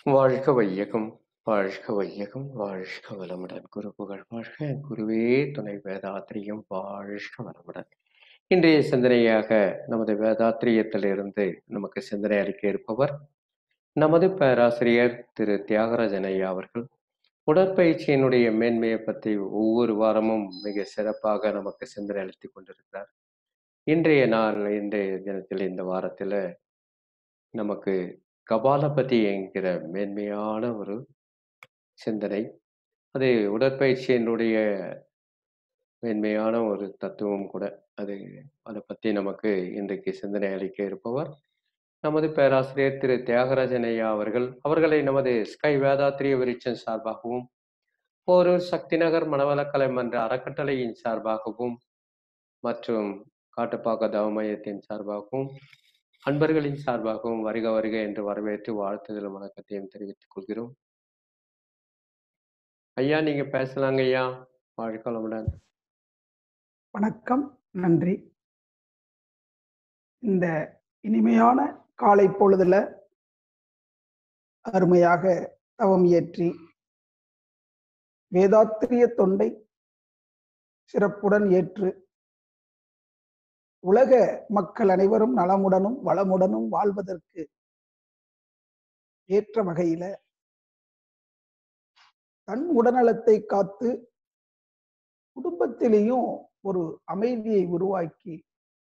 வாழ்க வையகம் வாழ்க வையகம் வாழ்க வளமுடன் குரு புகழ் வாழ்க என் குருவே துணை வேதாத்திரியம் வாழ்க வளமுடன் இன்றைய சிந்தனையாக நமது வேதாத்திரியத்திலிருந்து நமக்கு சிந்தனை அளிக்க இருப்பவர் நமது பேராசிரியர் திரு தியாகராஜன் ஐயா அவர்கள் உடற்பயிற்சியினுடைய மேன்மையை பற்றி ஒவ்வொரு வாரமும் மிக சிறப்பாக நமக்கு சிந்தனை அளித்துக் கொண்டிருக்கிறார் இன்றைய நாள் இன்றைய தினத்தில் இந்த வாரத்தில் நமக்கு கபாலபதி என்கிற மேன்மையான ஒரு சிந்தனை அது உடற்பயிற்சியினுடைய மேன்மையான ஒரு தத்துவம் கூட அது அதை பற்றி நமக்கு இன்றைக்கு சிந்தனை அளிக்க இருப்பவர் நமது பேராசிரியர் திரு தியாகராஜன் ஐயா அவர்கள் அவர்களை நமது ஸ்கை வேதாத்திரிய விருட்சம் சார்பாகவும் போரூர் சக்தி நகர் மனவளக்கலை மன்ற அறக்கட்டளையின் சார்பாகவும் மற்றும் காட்டுப்பாக்க தவ மையத்தின் சார்பாகவும் அன்பர்களின் சார்பாகவும் வருக வருக என்று வரவேற்று வாழ்த்துதல் வணக்கத்தையும் தெரிவித்துக் கொள்கிறோம் ஐயா நீங்க பேசலாங்க ஐயா வாழ்க்கலமுடன் வணக்கம் நன்றி இந்த இனிமையான காலை பொழுதுல அருமையாக தவம் இயற்றி வேதாத்திரிய தொண்டை சிறப்புடன் ஏற்று உலக மக்கள் அனைவரும் நலமுடனும் வளமுடனும் வாழ்வதற்கு ஏற்ற வகையில தன் உடல்நலத்தை காத்து குடும்பத்திலேயும் ஒரு அமைதியை உருவாக்கி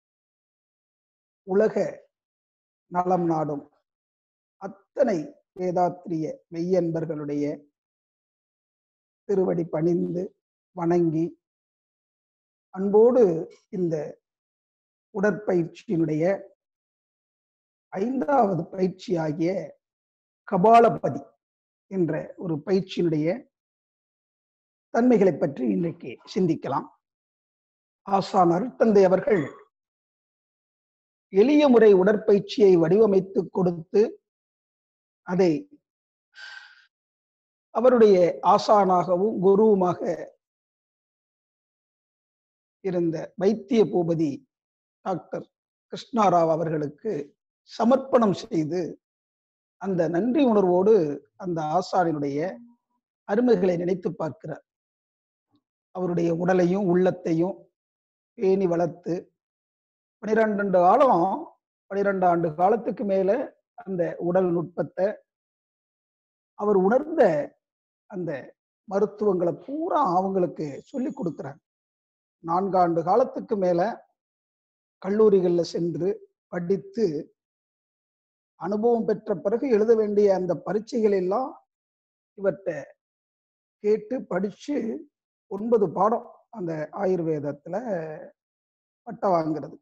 உலக நலம் நாடும் அத்தனை வேதாத்திரிய மெய்யன்பர்களுடைய திருவடி பணிந்து வணங்கி அன்போடு இந்த உடற்பயிற்சியினுடைய ஐந்தாவது பயிற்சியாகிய கபாலபதி என்ற ஒரு பயிற்சியினுடைய தன்மைகளை பற்றி இன்றைக்கு சிந்திக்கலாம் ஆசான் அருட்தந்தை அவர்கள் எளிய முறை உடற்பயிற்சியை வடிவமைத்து கொடுத்து அதை அவருடைய ஆசானாகவும் குருவுமாக இருந்த வைத்திய பூபதி டாக்டர் கிருஷ்ணாராவ் அவர்களுக்கு சமர்ப்பணம் செய்து அந்த நன்றி உணர்வோடு அந்த ஆசானினுடைய அருமைகளை நினைத்து பார்க்கிறார் அவருடைய உடலையும் உள்ளத்தையும் பேணி வளர்த்து பனிரெண்டு காலம் பனிரெண்டு ஆண்டு காலத்துக்கு மேல அந்த உடல் நுட்பத்தை அவர் உணர்ந்த அந்த மருத்துவங்களை பூரா அவங்களுக்கு சொல்லி கொடுக்குறாங்க நான்காண்டு காலத்துக்கு மேல கல்லூரிகள்ல சென்று படித்து அனுபவம் பெற்ற பிறகு எழுத வேண்டிய அந்த பரீட்சைகள் எல்லாம் இவர்கிட்ட கேட்டு படிச்சு ஒன்பது பாடம் அந்த ஆயுர்வேதத்துல பட்ட வாங்கிறது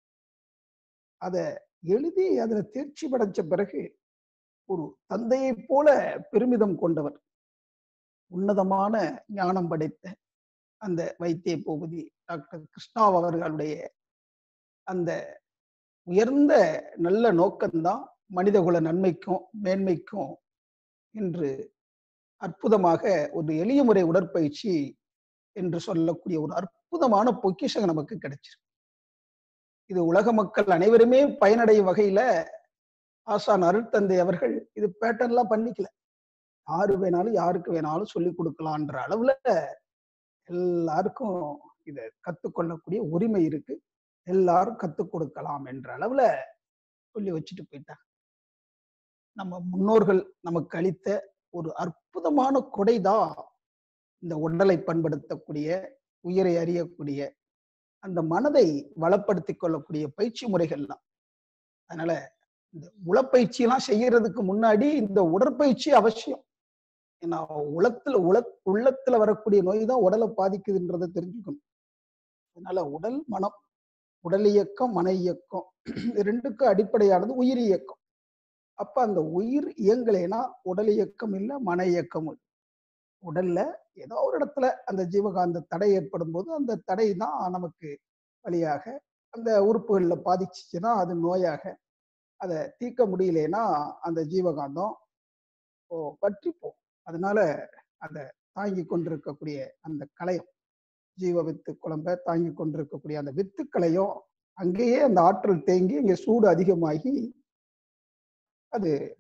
அத எழுதி அதுல தேர்ச்சி படைச்ச பிறகு ஒரு தந்தையை போல பெருமிதம் கொண்டவர் உன்னதமான ஞானம் படைத்த அந்த வைத்திய பூபதி டாக்டர் கிருஷ்ணாவ் அவர்களுடைய அந்த உயர்ந்த நல்ல நோக்கம்தான் மனிதகுல நன்மைக்கும் மேன்மைக்கும் என்று அற்புதமாக ஒரு எளிய முறை உடற்பயிற்சி என்று சொல்லக்கூடிய ஒரு அற்புதமான பொக்கிஷம் நமக்கு கிடைச்சிருக்கு இது உலக மக்கள் அனைவருமே பயனடையும் வகையில ஆசான் அருட்தந்தை அவர்கள் இது பேட்டர்ன்லாம் பண்ணிக்கல யாரு வேணாலும் யாருக்கு வேணாலும் சொல்லி கொடுக்கலான்ற அளவுல எல்லாருக்கும் இதை கத்துக்கொள்ளக்கூடிய உரிமை இருக்கு எல்லாரும் கத்துக் கொடுக்கலாம் என்ற அளவுல சொல்லி வச்சுட்டு போயிட்டாங்க நம்ம முன்னோர்கள் நமக்கு அளித்த ஒரு அற்புதமான கொடைதான் இந்த உடலை பண்படுத்தக்கூடிய உயிரை அறியக்கூடிய அந்த மனதை வளப்படுத்தி கொள்ளக்கூடிய பயிற்சி முறைகள்லாம் அதனால இந்த உளப்பயிற்சி எல்லாம் செய்யறதுக்கு முன்னாடி இந்த உடற்பயிற்சி அவசியம் ஏன்னா உலத்துல உல உள்ளத்துல வரக்கூடிய நோய் தான் உடலை பாதிக்குதுன்றதை தெரிஞ்சுக்கணும் அதனால உடல் மனம் உடல் இயக்கம் மன இயக்கம் ரெண்டுக்கும் அடிப்படையானது உயிர் இயக்கம் அப்ப அந்த உயிர் இயங்கலைன்னா உடல் இயக்கம் இல்லை மன இயக்கம் உடல்ல ஏதோ ஒரு இடத்துல அந்த ஜீவகாந்த தடை ஏற்படும் போது அந்த தடை தான் நமக்கு வழியாக அந்த உறுப்புகள்ல பாதிச்சுச்சுன்னா அது நோயாக அதை தீர்க்க முடியலன்னா அந்த ஜீவகாந்தம் பற்றி போகும் அதனால அதை தாங்கி கொண்டிருக்கக்கூடிய அந்த கலையம் ஜீவ வித்து குழம்ப தாங்கி கொண்டிருக்கக்கூடிய அந்த வித்துக்களையும் அங்கேயே அந்த ஆற்றல் தேங்கி இங்கே சூடு அதிகமாகி அது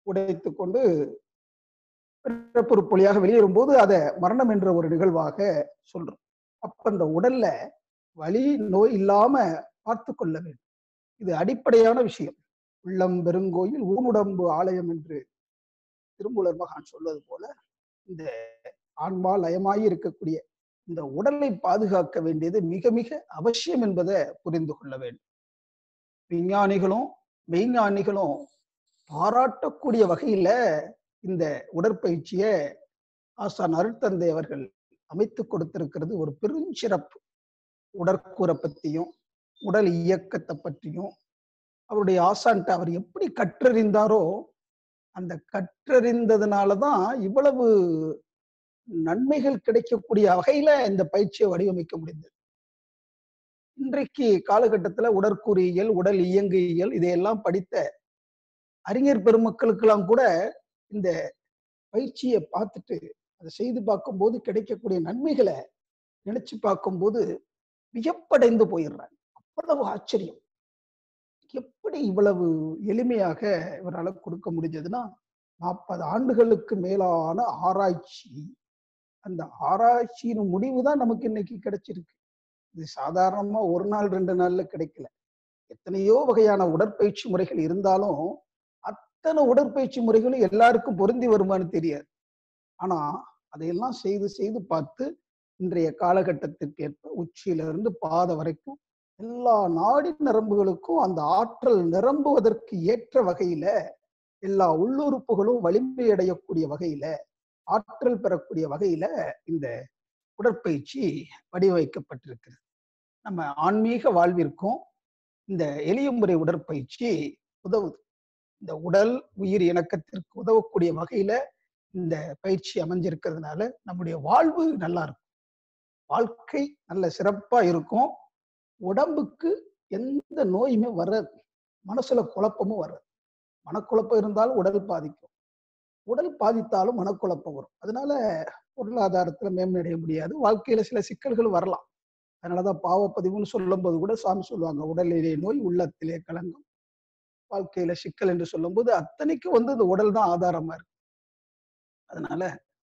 உடைத்து கொண்டு பிறப்புறுப்பு வழியாக வெளியேறும்போது அதை மரணம் என்ற ஒரு நிகழ்வாக சொல்றோம் அப்ப அந்த உடல்ல வலி நோய் இல்லாம பார்த்து கொள்ள வேண்டும் இது அடிப்படையான விஷயம் உள்ளம் பெருங்கோயில் ஊனுடம்பு ஆலயம் என்று திருமூலர் மகான் சொல்வது போல இந்த ஆன்மா லயமாய் இருக்கக்கூடிய இந்த உடலை பாதுகாக்க வேண்டியது மிக மிக அவசியம் என்பதை புரிந்து கொள்ள வேண்டும் விஞ்ஞானிகளும் மெய்ஞானிகளும் பாராட்டக்கூடிய வகையில இந்த உடற்பயிற்சியை ஆசான் அருட்தந்தை அவர்கள் அமைத்து கொடுத்திருக்கிறது ஒரு பெருஞ்சிறப்பு உடற்கூரை பற்றியும் உடல் இயக்கத்தை பற்றியும் அவருடைய ஆசான்ட்ட அவர் எப்படி கற்றறிந்தாரோ அந்த கற்றறிந்ததுனாலதான் இவ்வளவு நன்மைகள் கிடைக்கக்கூடிய வகையில இந்த பயிற்சியை வடிவமைக்க முடிந்தது இன்றைக்கு காலகட்டத்துல உடற்கூறியல் உடல் இயங்கியல் இதையெல்லாம் படித்த அறிஞர் பெருமக்களுக்கெல்லாம் கூட இந்த பயிற்சியை பார்த்துட்டு அதை செய்து பார்க்கும்போது கிடைக்கக்கூடிய நன்மைகளை நினைச்சு பார்க்கும்போது வியப்படைந்து போயிடுறாங்க அவ்வளவு ஆச்சரியம் எப்படி இவ்வளவு எளிமையாக இவரால் கொடுக்க முடிஞ்சதுன்னா நாற்பது ஆண்டுகளுக்கு மேலான ஆராய்ச்சி அந்த ஆராய்ச்சியின் முடிவு தான் நமக்கு இன்னைக்கு கிடைச்சிருக்கு இது சாதாரணமா ஒரு நாள் ரெண்டு நாள்ல கிடைக்கல எத்தனையோ வகையான உடற்பயிற்சி முறைகள் இருந்தாலும் அத்தனை உடற்பயிற்சி முறைகளும் எல்லாருக்கும் பொருந்தி வருமானு தெரியாது ஆனா அதையெல்லாம் செய்து செய்து பார்த்து இன்றைய காலகட்டத்திற்கு ஏற்ப உச்சியிலிருந்து பாத வரைக்கும் எல்லா நாடி நரம்புகளுக்கும் அந்த ஆற்றல் நிரம்புவதற்கு ஏற்ற வகையில எல்லா உள்ளுறுப்புகளும் வலிமை அடையக்கூடிய வகையில ஆற்றல் பெறக்கூடிய வகையில இந்த உடற்பயிற்சி வடிவமைக்கப்பட்டிருக்கிறது நம்ம ஆன்மீக வாழ்விற்கும் இந்த எளிய முறை உடற்பயிற்சி உதவுது இந்த உடல் உயிர் இணக்கத்திற்கு உதவக்கூடிய வகையில இந்த பயிற்சி அமைஞ்சிருக்கிறதுனால நம்முடைய வாழ்வு நல்லா இருக்கும் வாழ்க்கை நல்ல சிறப்பா இருக்கும் உடம்புக்கு எந்த நோயுமே வராது மனசுல குழப்பமும் வராது மனக்குழப்பம் இருந்தாலும் உடல் பாதிக்கும் உடல் பாதித்தாலும் மனக்குழப்பம் வரும் அதனால பொருளாதாரத்துல மேம்படைய முடியாது வாழ்க்கையில சில சிக்கல்கள் வரலாம் அதனாலதான் பாவப்பதிவுன்னு சொல்லும் போது கூட சாமி சொல்லுவாங்க உடலிலே நோய் உள்ளத்திலே கலங்கும் வாழ்க்கையில சிக்கல் என்று சொல்லும்போது அத்தனைக்கும் வந்து இந்த உடல் தான் ஆதாரமா இருக்கு அதனால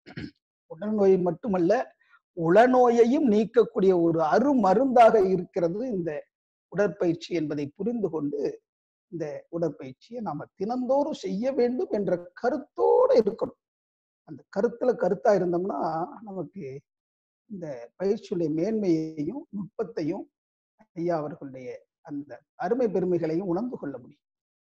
உடல் நோய் மட்டுமல்ல உளநோயையும் நீக்கக்கூடிய ஒரு அருமருந்தாக இருக்கிறது இந்த உடற்பயிற்சி என்பதை புரிந்து கொண்டு இந்த உடற்பயிற்சியை நாம தினந்தோறும் செய்ய வேண்டும் என்ற கருத்தோட இருக்கணும் அந்த கருத்துல கருத்தா இருந்தோம்னா நமக்கு இந்த பயிற்சியுடைய மேன்மையையும் நுட்பத்தையும் ஐயா அவர்களுடைய அந்த அருமை பெருமைகளையும் உணர்ந்து கொள்ள முடியும்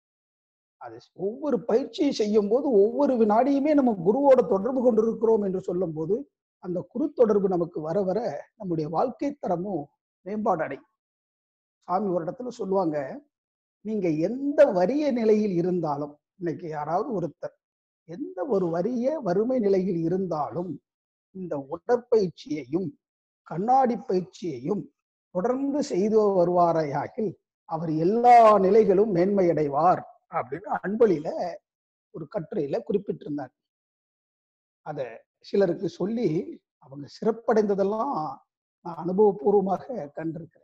அது ஒவ்வொரு பயிற்சியை செய்யும் போது ஒவ்வொரு வினாடியுமே நம்ம குருவோட தொடர்பு கொண்டிருக்கிறோம் என்று சொல்லும் போது அந்த குரு தொடர்பு நமக்கு வர வர நம்முடைய வாழ்க்கை தரமும் மேம்பாடு அடையும் சாமி ஒரு இடத்துல சொல்லுவாங்க நீங்க எந்த வறிய நிலையில் இருந்தாலும் இன்னைக்கு யாராவது ஒருத்தர் எந்த ஒரு வறிய வறுமை நிலையில் இருந்தாலும் இந்த உடற்பயிற்சியையும் கண்ணாடி பயிற்சியையும் தொடர்ந்து செய்து வருவாரையாகில் அவர் எல்லா நிலைகளும் மேன்மையடைவார் அப்படின்னு அன்பொழியில ஒரு கட்டுரையில குறிப்பிட்டிருந்தார் அத சிலருக்கு சொல்லி அவங்க சிறப்படைந்ததெல்லாம் நான் அனுபவபூர்வமாக கண்டிருக்கிறேன்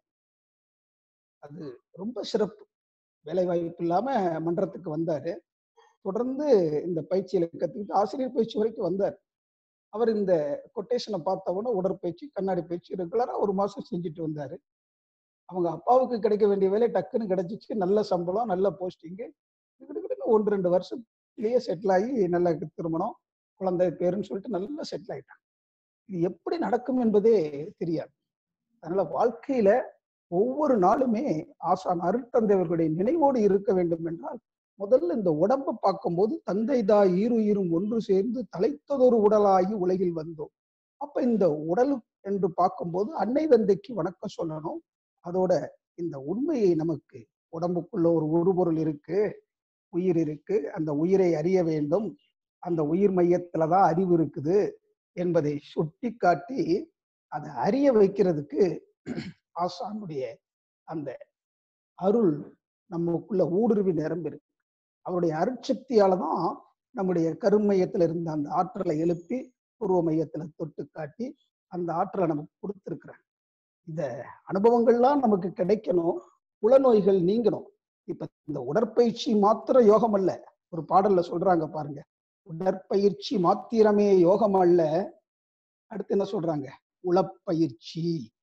அது ரொம்ப சிறப்பு வேலை வாய்ப்பு இல்லாம மன்றத்துக்கு வந்தாரு தொடர்ந்து இந்த பயிற்சியில கத்துக்கிட்டு ஆசிரியர் பயிற்சி வரைக்கும் வந்தார் அவர் இந்த கொட்டேஷனை பார்த்தவொன்னே உடற்பயிற்சி கண்ணாடி பயிற்சி ரெகுலரா ஒரு மாசம் செஞ்சுட்டு வந்தாரு அவங்க அப்பாவுக்கு கிடைக்க வேண்டிய வேலை டக்குன்னு கிடைச்சிச்சு நல்ல சம்பளம் நல்ல போஸ்டிங்கு ஒன்று ரெண்டு வருஷத்துலயே செட்டில் ஆகி நல்ல திருமணம் குழந்தை பேருன்னு சொல்லிட்டு நல்லா செட்டில் ஆயிட்டாங்க இது எப்படி நடக்கும் என்பதே தெரியாது அதனால வாழ்க்கையில ஒவ்வொரு நாளுமே ஆசான் அருட்தந்தைவர்களுடைய நினைவோடு இருக்க வேண்டும் என்றால் முதல்ல இந்த உடம்பை பார்க்கும்போது தந்தை தாய் ஈருயிரும் ஒன்று சேர்ந்து தலைத்ததொரு உடலாகி உலகில் வந்தோம் அப்ப இந்த உடல் என்று பார்க்கும்போது அன்னை தந்தைக்கு வணக்கம் சொல்லணும் அதோட இந்த உண்மையை நமக்கு உடம்புக்குள்ள ஒரு உருபொருள் இருக்கு உயிர் இருக்கு அந்த உயிரை அறிய வேண்டும் அந்த உயிர் மையத்துலதான் அறிவு இருக்குது என்பதை சுட்டி காட்டி அதை அறிய வைக்கிறதுக்கு ஆசானுடைய அந்த அருள் நமக்குள்ள ஊடுருவி நிரம்பிருக்கு அவருடைய அருட்சக்தியால தான் நம்முடைய கருமையத்துல இருந்த அந்த ஆற்றலை எழுப்பி பூர்வ மையத்துல தொட்டு காட்டி அந்த ஆற்றலை நமக்கு கொடுத்துருக்குறாங்க இந்த அனுபவங்கள்லாம் நமக்கு கிடைக்கணும் உளநோய்கள் நீங்கணும் இப்ப இந்த உடற்பயிற்சி மாத்திர யோகம் அல்ல ஒரு பாடல்ல சொல்றாங்க பாருங்க உடற்பயிற்சி மாத்திரமே யோகம் அல்ல அடுத்து என்ன சொல்றாங்க உளப்பயிற்சி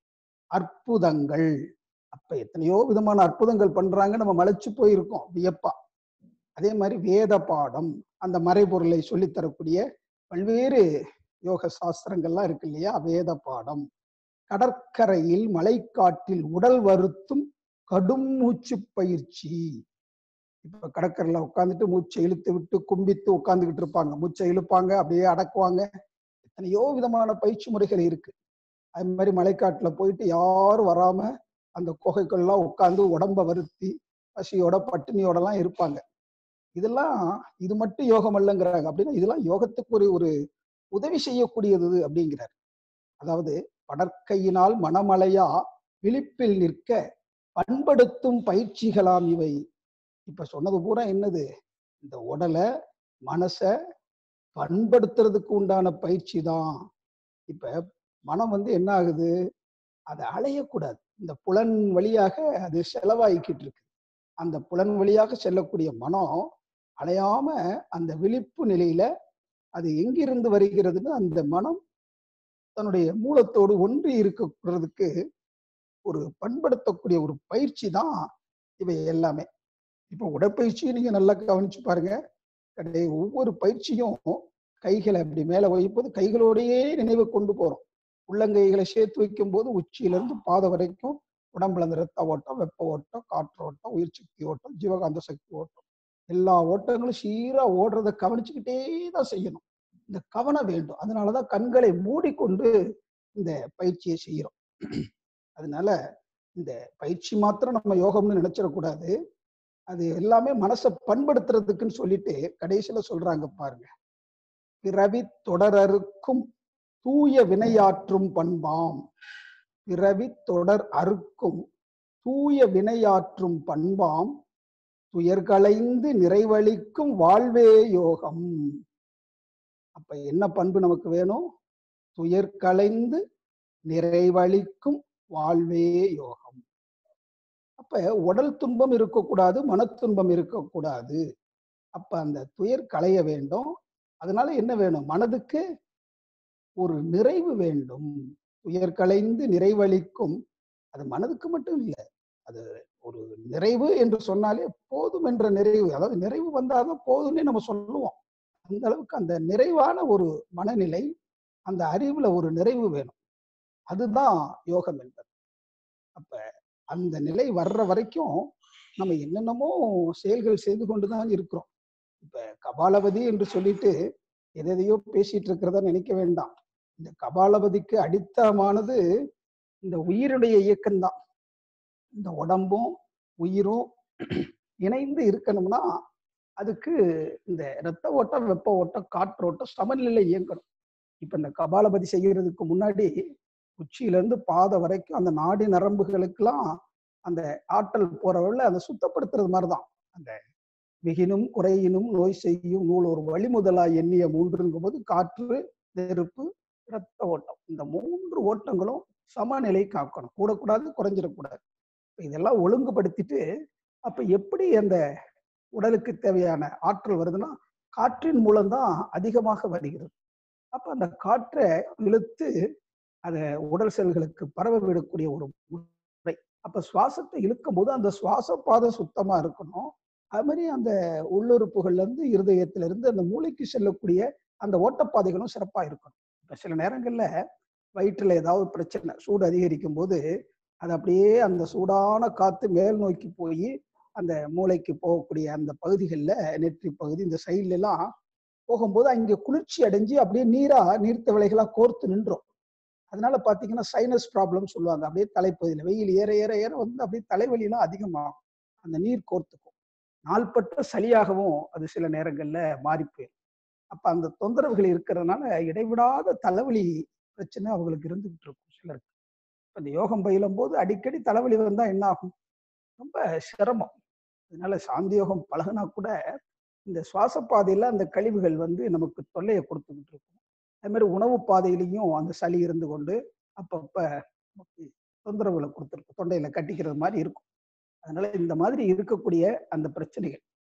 அற்புதங்கள் அப்ப எத்தனையோ விதமான அற்புதங்கள் பண்றாங்க நம்ம மலைச்சு போயிருக்கோம் வியப்பா அதே மாதிரி வேத பாடம் அந்த மறைபொருளை சொல்லித் தரக்கூடிய பல்வேறு யோக சாஸ்திரங்கள்லாம் இருக்கு இல்லையா வேத பாடம் கடற்கரையில் மலைக்காட்டில் உடல் வருத்தும் கடும் மூச்சு பயிற்சி இப்ப கடற்கரையில உட்காந்துட்டு மூச்சை இழுத்து விட்டு கும்பித்து உட்கார்ந்துகிட்டு இருப்பாங்க மூச்சை இழுப்பாங்க அப்படியே அடக்குவாங்க எத்தனையோ விதமான பயிற்சி முறைகள் இருக்கு அது மாதிரி மலைக்காட்டுல போயிட்டு யாரும் வராம அந்த குகைகள்லாம் உட்கார்ந்து உடம்ப வருத்தி பசியோட பட்டினியோட எல்லாம் இருப்பாங்க இதெல்லாம் இது மட்டும் யோகம் அல்லங்கிறாங்க அப்படின்னா இதெல்லாம் யோகத்துக்கு ஒரு ஒரு உதவி செய்யக்கூடியது அப்படிங்கிறார் அதாவது படற்கையினால் மனமலையா விழிப்பில் நிற்க பண்படுத்தும் பயிற்சிகளாம் இவை இப்ப சொன்னது பூரா என்னது இந்த உடலை மனச பண்படுத்துறதுக்கு உண்டான பயிற்சி தான் இப்ப மனம் வந்து என்ன ஆகுது அதை அலையக்கூடாது இந்த புலன் வழியாக அது செலவாகிக்கிட்டு இருக்கு அந்த புலன் வழியாக செல்லக்கூடிய மனம் அலையாம அந்த விழிப்பு நிலையில அது எங்கிருந்து வருகிறதுன்னு அந்த மனம் தன்னுடைய மூலத்தோடு ஒன்றி இருக்கிறதுக்கு ஒரு பண்படுத்தக்கூடிய ஒரு பயிற்சி தான் இவை எல்லாமே இப்போ உடற்பயிற்சியை நீங்க நல்லா கவனிச்சு பாருங்க கடை ஒவ்வொரு பயிற்சியும் கைகளை அப்படி மேல வைப்போது கைகளோடையே நினைவு கொண்டு போறோம் உள்ளங்கைகளை சேர்த்து வைக்கும் போது உச்சியில இருந்து பாதை வரைக்கும் உடம்புல அந்த ரத்த ஓட்டம் வெப்ப ஓட்டம் காற்று ஓட்டம் உயிர் சக்தி ஓட்டம் ஜீவகாந்த சக்தி ஓட்டம் எல்லா ஓட்டங்களும் சீரா ஓடுறத கவனிச்சுக்கிட்டே தான் செய்யணும் இந்த கவனம் வேண்டும் அதனாலதான் கண்களை மூடிக்கொண்டு இந்த பயிற்சியை செய்யறோம் அதனால இந்த பயிற்சி மாத்திரம் நம்ம யோகம்னு நினைச்சிடக்கூடாது அது எல்லாமே மனசை பண்படுத்துறதுக்குன்னு சொல்லிட்டு கடைசியில சொல்றாங்க பாருங்க பிறவி தொடரருக்கும் தூய வினையாற்றும் பண்பாம் பிறவி தொடர் அறுக்கும் தூய வினையாற்றும் பண்பாம் துயர்களைந்து நிறைவளிக்கும் வாழ்வே யோகம் அப்ப என்ன பண்பு நமக்கு வேணும் துயர் களைந்து நிறைவளிக்கும் வாழ்வே யோகம் அப்ப உடல் துன்பம் இருக்கக்கூடாது மனத்துன்பம் இருக்கக்கூடாது அப்ப அந்த துயர் களைய வேண்டும் அதனால என்ன வேணும் மனதுக்கு ஒரு நிறைவு வேண்டும் துயர் களைந்து நிறைவளிக்கும் அது மனதுக்கு மட்டும் இல்லை அது ஒரு நிறைவு என்று சொன்னாலே போதும் என்ற நிறைவு அதாவது நிறைவு வந்தாதான் போதும்னே நம்ம சொல்லுவோம் அந்த அளவுக்கு அந்த நிறைவான ஒரு மனநிலை அந்த அறிவுல ஒரு நிறைவு வேணும் அதுதான் யோகம் என்பது அப்ப அந்த நிலை வர்ற வரைக்கும் நம்ம என்னென்னமோ செயல்கள் செய்து கொண்டுதான் இருக்கிறோம் இப்ப கபாலவதி என்று சொல்லிட்டு எதையோ பேசிட்டு இருக்கிறதா நினைக்க வேண்டாம் இந்த கபாலவதிக்கு அடித்தளமானது இந்த உயிருடைய இயக்கம்தான் இந்த உடம்பும் உயிரும் இணைந்து இருக்கணும்னா அதுக்கு இந்த இரத்த ஓட்டம் வெப்ப ஓட்டம் காற்றோட்டம் சமநிலையில இயங்கணும் இப்ப இந்த கபாலபதி செய்யறதுக்கு முன்னாடி உச்சியில இருந்து பாதை வரைக்கும் அந்த நாடி நரம்புகளுக்கெல்லாம் அந்த ஆற்றல் போறவள்ள அதை சுத்தப்படுத்துறது மாதிரிதான் அந்த மிகினும் குறையினும் நோய் செய்யும் நூல் ஒரு வழிமுதலா எண்ணிய மூன்றுங்கும் போது காற்று நெருப்பு இரத்த ஓட்டம் இந்த மூன்று ஓட்டங்களும் சமநிலை காக்கணும் கூடக்கூடாது குறைஞ்சிடக்கூடாது இதெல்லாம் ஒழுங்குபடுத்திட்டு அப்ப எப்படி அந்த உடலுக்கு தேவையான ஆற்றல் வருதுன்னா காற்றின் மூலம்தான் அதிகமாக வருகிறது அப்ப அந்த காற்றை இழுத்து அதை உடல் செல்களுக்கு பரவ விடக்கூடிய ஒரு முறை அப்ப சுவாசத்தை இழுக்கும் போது அந்த சுவாச பாதை சுத்தமா இருக்கணும் அது மாதிரி அந்த உள்ளுறுப்புகள்ல இருந்து இருதயத்துல இருந்து அந்த மூளைக்கு செல்லக்கூடிய அந்த ஓட்டப்பாதைகளும் சிறப்பா இருக்கணும் இப்ப சில நேரங்கள்ல வயிற்றுல ஏதாவது பிரச்சனை சூடு அதிகரிக்கும் போது அது அப்படியே அந்த சூடான காத்து மேல் நோக்கி போய் அந்த மூளைக்கு போகக்கூடிய அந்த பகுதிகளில் நெற்றி பகுதி இந்த சைட்ல எல்லாம் போகும்போது அங்கே குளிர்ச்சி அடைஞ்சு அப்படியே நீரா நீர்த்த விலைகளா கோர்த்து நின்றோம் அதனால பாத்தீங்கன்னா சைனஸ் ப்ராப்ளம் சொல்லுவாங்க அப்படியே தலைப்பகுதியில் வெயில் ஏற ஏற ஏற வந்து அப்படியே தலைவலியெல்லாம் அதிகமாகும் அந்த நீர் கோர்த்துக்கும் நாள்பட்ட சளியாகவும் அது சில நேரங்கள்ல மாறி போயிடும் அப்ப அந்த தொந்தரவுகள் இருக்கிறதுனால இடைவிடாத தலைவலி பிரச்சனை அவங்களுக்கு இருந்துகிட்டு இருக்கும் சிலருக்கு இந்த யோகம் பயிலும் போது அடிக்கடி தலைவலி வந்தா என்ன ஆகும் ரொம்ப சிரமம் அதனால சாந்தி யோகம் பழகுனா கூட இந்த சுவாச பாதையில அந்த கழிவுகள் வந்து நமக்கு தொல்லையை கொடுத்துக்கிட்டு இருக்கும் அது மாதிரி உணவு பாதையிலையும் அந்த சளி இருந்து கொண்டு அப்பப்ப நமக்கு தொந்தரவுகளை கொடுத்துருக்கும் தொண்டையில கட்டிக்கிறது மாதிரி இருக்கும் அதனால இந்த மாதிரி இருக்கக்கூடிய அந்த பிரச்சனைகள்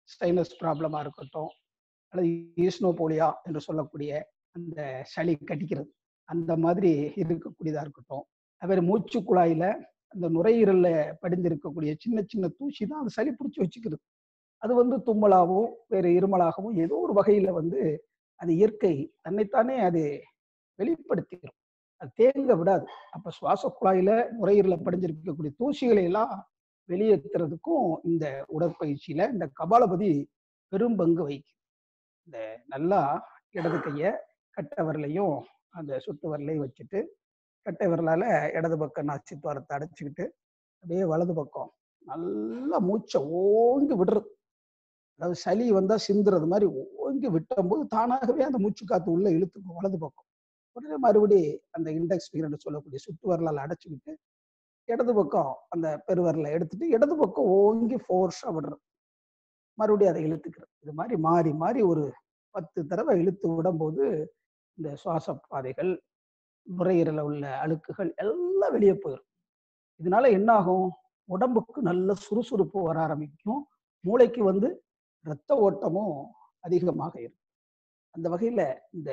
ஸ்டைனஸ் ப்ராப்ளமா இருக்கட்டும் அல்லது ஈஸ்னோபோலியா என்று சொல்லக்கூடிய அந்த சளி கட்டிக்கிறது அந்த மாதிரி இருக்கக்கூடியதா இருக்கட்டும் அது மாதிரி மூச்சு குழாயில அந்த நுரையீரல்ல படிந்திருக்கக்கூடிய சின்ன சின்ன தூசி தான் அந்த சளி பிடிச்சி வச்சுக்கிறது அது வந்து தும்மலாகவும் வேறு இருமலாகவும் ஏதோ ஒரு வகையில வந்து அது இயற்கை தன்னைத்தானே அது வெளிப்படுத்திக்கிறோம் அது தேங்க விடாது அப்ப சுவாச குழாயில நுரையீரல படிஞ்சிருக்கக்கூடிய தூசிகளை எல்லாம் வெளியேற்றுறதுக்கும் இந்த உடற்பயிற்சியில இந்த கபாலபதி பெரும் பங்கு வகிக்கும் இந்த நல்லா இடது கைய கட்டை விரலையும் அந்த சுட்டு விரலையும் வச்சுட்டு கட்டை விரலால இடது பக்கம் நாச்சித்துவாரத்தை அடைச்சிக்கிட்டு அப்படியே வலது பக்கம் நல்லா மூச்சை ஓங்கி விடுறது அதாவது சளி வந்தா சிந்துறது மாதிரி ஓங்கி விட்டும்போது தானாகவே அந்த மூச்சு காத்து உள்ள இழுத்துக்கும் வலது பக்கம் உடனே மறுபடி அந்த இண்டெக்ஸ் ஃபிங்கர் சொல்லக்கூடிய சுட்டு வரலால் அடைச்சிக்கிட்டு இடது பக்கம் அந்த பெருவரலை எடுத்துட்டு இடது பக்கம் ஓங்கி ஃபோர்ஸா விடுறது மறுபடியும் அதை இழுத்துக்கிறது இது மாதிரி மாறி மாறி ஒரு பத்து தடவை இழுத்து விடும்போது இந்த சுவாச பாதைகள் நுரையீரல உள்ள அழுக்குகள் எல்லாம் வெளியே போயிடும் இதனால என்ன ஆகும் உடம்புக்கு நல்ல சுறுசுறுப்பு வர ஆரம்பிக்கும் மூளைக்கு வந்து இரத்த ஓட்டமும் அதிகமாக இருக்கும் அந்த வகையில இந்த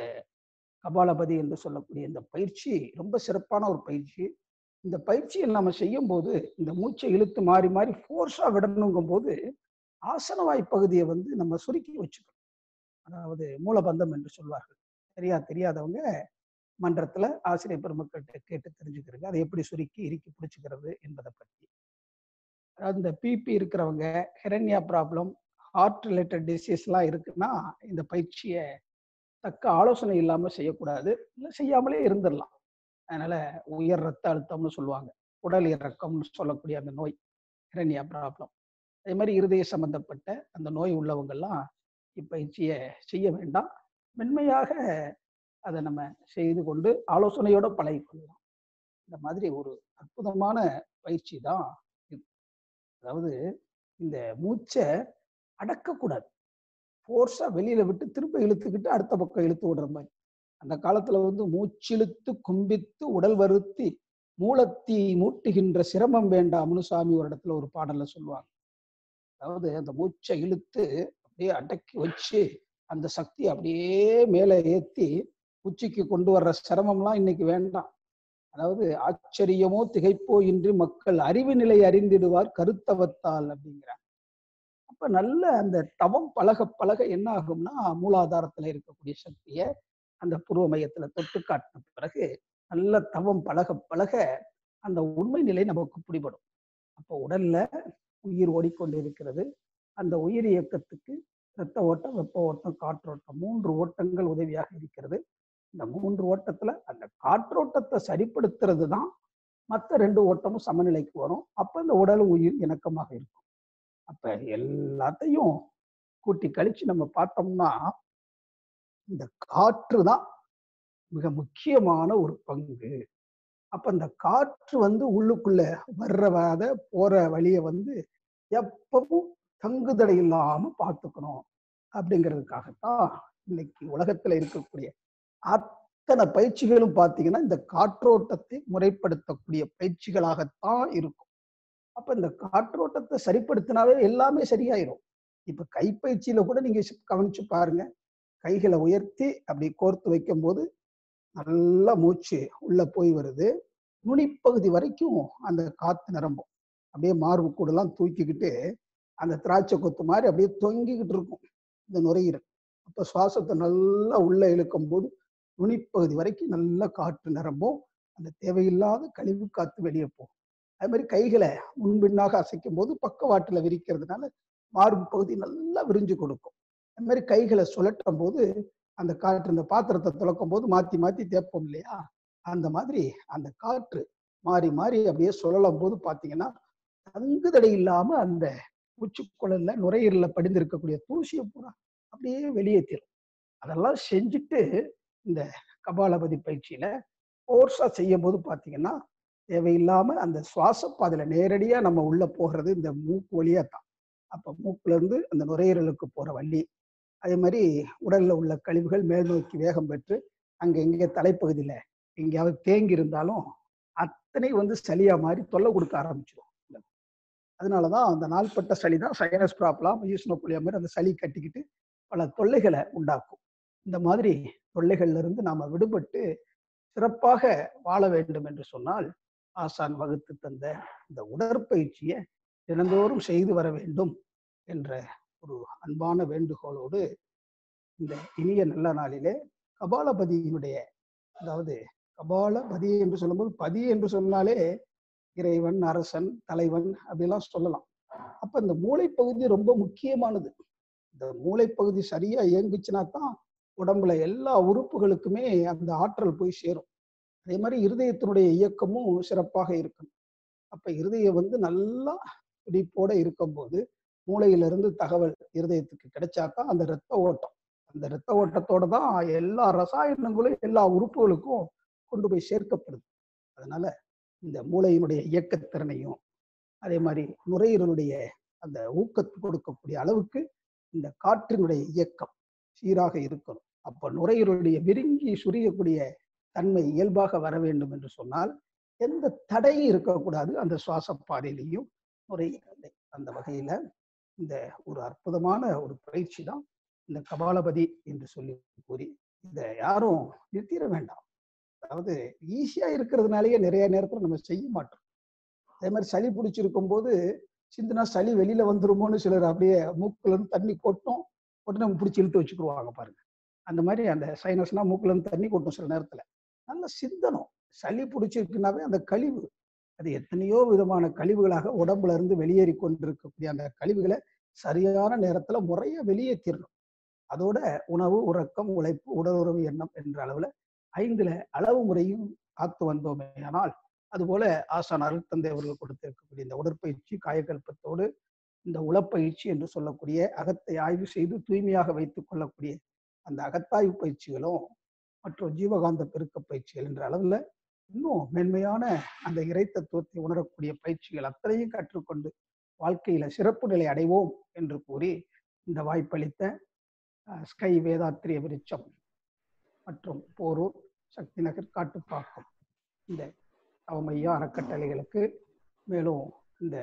கபாலபதி என்று சொல்லக்கூடிய இந்த பயிற்சி ரொம்ப சிறப்பான ஒரு பயிற்சி இந்த பயிற்சியை நம்ம செய்யும் போது இந்த மூச்சை இழுத்து மாறி மாறி ஃபோர்ஸா விடணுங்கும் போது ஆசனவாய் பகுதியை வந்து நம்ம சுருக்கி வச்சுக்கணும் அதாவது மூலபந்தம் என்று சொல்வார்கள் சரியா தெரியாதவங்க மன்றத்துல ஆசிரியர் பெருமக்கள்கிட்ட கேட்டு தெரிஞ்சுக்கிறது அதை எப்படி சுருக்கி இறுக்கி பிடிச்சுக்கிறது என்பதை பற்றி அதாவது இந்த பிபி இருக்கிறவங்க ஹெரண்யா ப்ராப்ளம் ஹார்ட் ரிலேட்டட் டிசீஸ்லாம் இருக்குன்னா இந்த பயிற்சியை தக்க ஆலோசனை இல்லாம செய்யக்கூடாது இல்லை செய்யாமலே இருந்துடலாம் அதனால உயர் ரத்த அழுத்தம்னு சொல்லுவாங்க உடல் இறக்கம்னு சொல்லக்கூடிய அந்த நோய் ஹிரண்யா ப்ராப்ளம் அதே மாதிரி இருதய சம்பந்தப்பட்ட அந்த நோய் உள்ளவங்கெல்லாம் இப்பயிற்சியை செய்ய வேண்டாம் மென்மையாக அதை நம்ம செய்து கொண்டு ஆலோசனையோட பழகி கொள்ளலாம் இந்த மாதிரி ஒரு அற்புதமான பயிற்சி தான் இது அதாவது இந்த மூச்சை அடக்கக்கூடாது ஃபோர்ஸா வெளியில விட்டு திரும்ப இழுத்துக்கிட்டு அடுத்த பக்கம் இழுத்து விடுற மாதிரி அந்த காலத்துல வந்து மூச்சிழுத்து கும்பித்து உடல் வருத்தி மூலத்தீ மூட்டுகின்ற சிரமம் வேண்டாம்னு சாமி ஒரு இடத்துல ஒரு பாடல்ல சொல்லுவாங்க அதாவது அந்த மூச்சை இழுத்து அப்படியே அடக்கி வச்சு அந்த சக்தி அப்படியே மேலே ஏத்தி உச்சிக்கு கொண்டு வர்ற சிரமம்லாம் இன்னைக்கு வேண்டாம் அதாவது ஆச்சரியமோ திகைப்போ இன்றி மக்கள் அறிவு நிலை அறிந்திடுவார் கருத்தவத்தால் அப்படிங்கிறாங்க அப்ப நல்ல அந்த தவம் பழக பழக என்ன ஆகும்னா மூலாதாரத்துல இருக்கக்கூடிய சக்தியை அந்த பூர்வ மையத்துல தொட்டு காட்டின பிறகு நல்ல தவம் பழக பழக அந்த உண்மை நிலை நமக்கு பிடிபடும் அப்போ உடல்ல உயிர் ஓடிக்கொண்டு இருக்கிறது அந்த உயிர் இயக்கத்துக்கு இரத்த ஓட்டம் வெப்ப ஓட்டம் காற்றோட்டம் மூன்று ஓட்டங்கள் உதவியாக இருக்கிறது இந்த மூன்று ஓட்டத்துல அந்த காற்றோட்டத்தை சரிப்படுத்துறது தான் மற்ற ரெண்டு ஓட்டமும் சமநிலைக்கு வரும் அப்ப இந்த உடலும் உயிர் இணக்கமாக இருக்கும் அப்ப எல்லாத்தையும் கூட்டி கழிச்சு நம்ம பார்த்தோம்னா இந்த காற்று தான் மிக முக்கியமான ஒரு பங்கு அப்ப இந்த காற்று வந்து உள்ளுக்குள்ள வர்றவாத போற வழிய வந்து எப்பவும் தங்குதடை இல்லாம பார்த்துக்கணும் அப்படிங்கிறதுக்காகத்தான் இன்னைக்கு உலகத்துல இருக்கக்கூடிய அத்தனை பயிற்சிகளும் பார்த்தீங்கன்னா இந்த காற்றோட்டத்தை முறைப்படுத்தக்கூடிய பயிற்சிகளாகத்தான் இருக்கும் அப்ப இந்த காற்றோட்டத்தை சரிப்படுத்தினாவே எல்லாமே சரியாயிரும் இப்ப கைப்பயிற்சியில கூட நீங்க கவனிச்சு பாருங்க கைகளை உயர்த்தி அப்படி கோர்த்து வைக்கும் போது நல்லா மூச்சு உள்ள போய் வருது நுனிப்பகுதி வரைக்கும் அந்த காத்து நிரம்பும் அப்படியே மார்பு கூடலாம் தூக்கிக்கிட்டு அந்த திராட்சை கொத்து மாதிரி அப்படியே தொங்கிக்கிட்டு இருக்கும் இந்த நுரையீரல் அப்போ சுவாசத்தை நல்லா உள்ள இழுக்கும் போது நுனிப்பகுதி வரைக்கும் நல்லா காற்று நிரம்பும் அந்த தேவையில்லாத கழிவு காத்து வெளியே போகும் அது மாதிரி கைகளை முன்பின்னாக அசைக்கும் போது பக்கவாட்டுல விரிக்கிறதுனால மார்பு பகுதி நல்லா விரிஞ்சு கொடுக்கும் அது மாதிரி கைகளை சுழட்டும் போது அந்த காற்று இந்த பாத்திரத்தை துளக்கும் போது மாத்தி மாத்தி தேப்போம் இல்லையா அந்த மாதிரி அந்த காற்று மாறி மாறி அப்படியே சுழலும் போது பாத்தீங்கன்னா தங்குதடை இல்லாம அந்த மூச்சுக்குழல்ல நுரையீரல படிந்திருக்கக்கூடிய தூசியை பூரா அப்படியே வெளியேற்றிடும் அதெல்லாம் செஞ்சுட்டு இந்த கபாலபதி பயிற்சியில ஃபோர்ஸா செய்யும் போது பாத்தீங்கன்னா தேவையில்லாம அந்த சுவாச பாதையில நேரடியா நம்ம உள்ள போகிறது இந்த மூக்கு வழியா தான் அப்ப மூக்குல இருந்து அந்த நுரையீரலுக்கு போற வழி அதே மாதிரி உடல்ல உள்ள கழிவுகள் மேல் நோக்கி வேகம் பெற்று அங்க எங்க தலைப்பகுதியில எங்கேயாவது தேங்கி இருந்தாலும் அத்தனை வந்து சளியா மாதிரி தொல்லை கொடுக்க ஆரம்பிச்சிடும் அதனாலதான் அந்த நாள்பட்ட சளி தான் சைனஸ் ப்ராப்ளம் யூஸ்னோபுலியா மாதிரி அந்த சளி கட்டிக்கிட்டு பல தொல்லைகளை உண்டாக்கும் இந்த மாதிரி தொல்லைகள்ல இருந்து நாம விடுபட்டு சிறப்பாக வாழ வேண்டும் என்று சொன்னால் ஆசான் வகுத்து தந்த இந்த உடற்பயிற்சியை தினந்தோறும் செய்து வர வேண்டும் என்ற ஒரு அன்பான வேண்டுகோளோடு இந்த இனிய நல்ல நாளிலே கபாலபதியினுடைய அதாவது கபாலபதி என்று சொல்லும்போது பதி என்று சொன்னாலே இறைவன் அரசன் தலைவன் அப்படிலாம் சொல்லலாம் அப்ப இந்த மூளைப்பகுதி ரொம்ப முக்கியமானது இந்த மூளைப்பகுதி சரியா இயங்குச்சுன்னா தான் உடம்புல எல்லா உறுப்புகளுக்குமே அந்த ஆற்றல் போய் சேரும் அதே மாதிரி இருதயத்தினுடைய இயக்கமும் சிறப்பாக இருக்கணும் அப்ப இருதயம் வந்து நல்லா துடிப்போட இருக்கும்போது மூளையிலிருந்து தகவல் இருதயத்துக்கு கிடைச்சாதான் அந்த இரத்த ஓட்டம் அந்த இரத்த ஓட்டத்தோட தான் எல்லா ரசாயனங்களும் எல்லா உறுப்புகளுக்கும் கொண்டு போய் சேர்க்கப்படுது அதனால இந்த மூளையினுடைய இயக்கத்திறனையும் அதே மாதிரி நுரையீரலுடைய அந்த ஊக்கத்து கொடுக்கக்கூடிய அளவுக்கு இந்த காற்றினுடைய இயக்கம் சீராக இருக்கணும் அப்ப நுரையீரலுடைய விருங்கி சுரியக்கூடிய தன்மை இயல்பாக வர வேண்டும் என்று சொன்னால் எந்த தடையும் இருக்கக்கூடாது அந்த சுவாச பாதையிலையும் நுரையீரலை அந்த வகையில இந்த ஒரு அற்புதமான ஒரு பயிற்சி தான் இந்த கபாலபதி என்று சொல்லி கூறி இதை யாரும் நிறுத்திட வேண்டாம் அதாவது ஈஸியா இருக்கிறதுனாலயே நிறைய நேரத்துல நம்ம செய்ய மாட்டோம் அதே மாதிரி சளி பிடிச்சிருக்கும் போது சிந்துனா சளி வெளியில வந்துருமோன்னு சிலர் அப்படியே மூக்குல இருந்து தண்ணி கொட்டும் உடனே நம்ம பிடிச்சி இழுத்து வச்சுக்கிடுவாங்க பாருங்க அந்த மாதிரி அந்த சைனஸ்னா மூக்குல இருந்து தண்ணி கொட்டும் சில நேரத்துல நல்ல சிந்தனம் சளி பிடிச்சிருக்குனாவே அந்த கழிவு அது எத்தனையோ விதமான கழிவுகளாக உடம்புல இருந்து வெளியேறி கொண்டிருக்கக்கூடிய அந்த கழிவுகளை சரியான நேரத்துல முறையா வெளியேற்றிடணும் அதோட உணவு உறக்கம் உழைப்பு உடல் உறவு எண்ணம் என்ற அளவுல ஐந்துல அளவு முறையும் காத்து வந்தோமே ஆனால் அதுபோல ஆசான் அருள் தந்தை அவர்கள் கொடுத்திருக்கக்கூடிய இந்த உடற்பயிற்சி காயக்கல்பத்தோடு இந்த உளப்பயிற்சி என்று சொல்லக்கூடிய அகத்தை ஆய்வு செய்து தூய்மையாக வைத்துக் கொள்ளக்கூடிய அந்த அகத்தாய்வு பயிற்சிகளும் மற்றும் ஜீவகாந்த பெருக்க பயிற்சிகள் என்ற அளவுல இன்னும் மென்மையான அந்த இறை தத்துவத்தை உணரக்கூடிய பயிற்சிகள் அத்தனையும் கற்றுக்கொண்டு வாழ்க்கையில சிறப்பு நிலை அடைவோம் என்று கூறி இந்த வாய்ப்பளித்த அஹ், ஸ்கை வேதாத்திரிய விருட்சம் மற்றும் போரூர் சக்தி நகர் காட்டுப்பாக்கம் இந்த அவமையா அறக்கட்டளைகளுக்கு மேலும் இந்த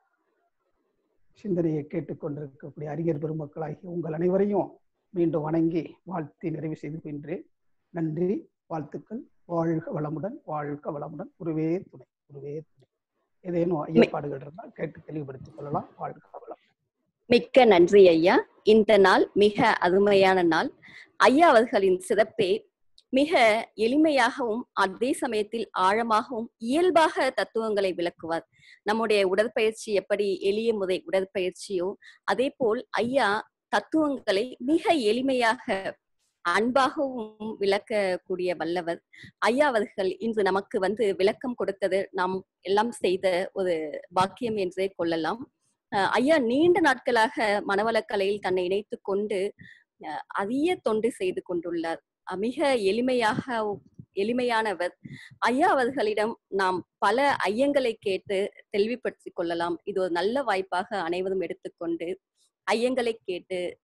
சிந்தனையை கேட்டுக்கொண்டிருக்கக்கூடிய அறிஞர் பெருமக்களாகிய உங்கள் அனைவரையும் மீண்டும் வணங்கி வாழ்த்தி நிறைவு செய்து கொள்கிறேன் நன்றி வாழ்த்துக்கள் வாழ்க வளமுடன் வாழ்க வளமுடன் குருவே துணை குருவே துணை ஏதேனும் ஐயப்பாடுகள் இருந்தால் கேட்டு தெளிவுபடுத்திக் கொள்ளலாம் வாழ்க வளம் மிக்க நன்றி ஐயா இந்த நாள் மிக அருமையான நாள் ஐயா அவர்களின் சிறப்பே மிக எளிமையாகவும் அதே சமயத்தில் ஆழமாகவும் இயல்பாக தத்துவங்களை விளக்குவார் நம்முடைய உடற்பயிற்சி எப்படி எளிய முறை உடற்பயிற்சியோ அதே போல் ஐயா தத்துவங்களை மிக எளிமையாக அன்பாகவும் விளக்கக்கூடிய வல்லவர் ஐயா அவர்கள் இன்று நமக்கு வந்து விளக்கம் கொடுத்தது நாம் எல்லாம் செய்த ஒரு பாக்கியம் என்றே கொள்ளலாம் அஹ் ஐயா நீண்ட நாட்களாக மனவளக்கலையில் தன்னை இணைத்து கொண்டு அஹ் அரிய தொண்டு செய்து கொண்டுள்ளார் அஹ் மிக எளிமையாக எளிமையானவர் ஐயா அவர்களிடம் நாம் பல ஐயங்களை கேட்டு தெளிவுபடுத்திக் கொள்ளலாம் இது ஒரு நல்ல வாய்ப்பாக அனைவரும் எடுத்துக்கொண்டு ஐயங்களை கேட்டு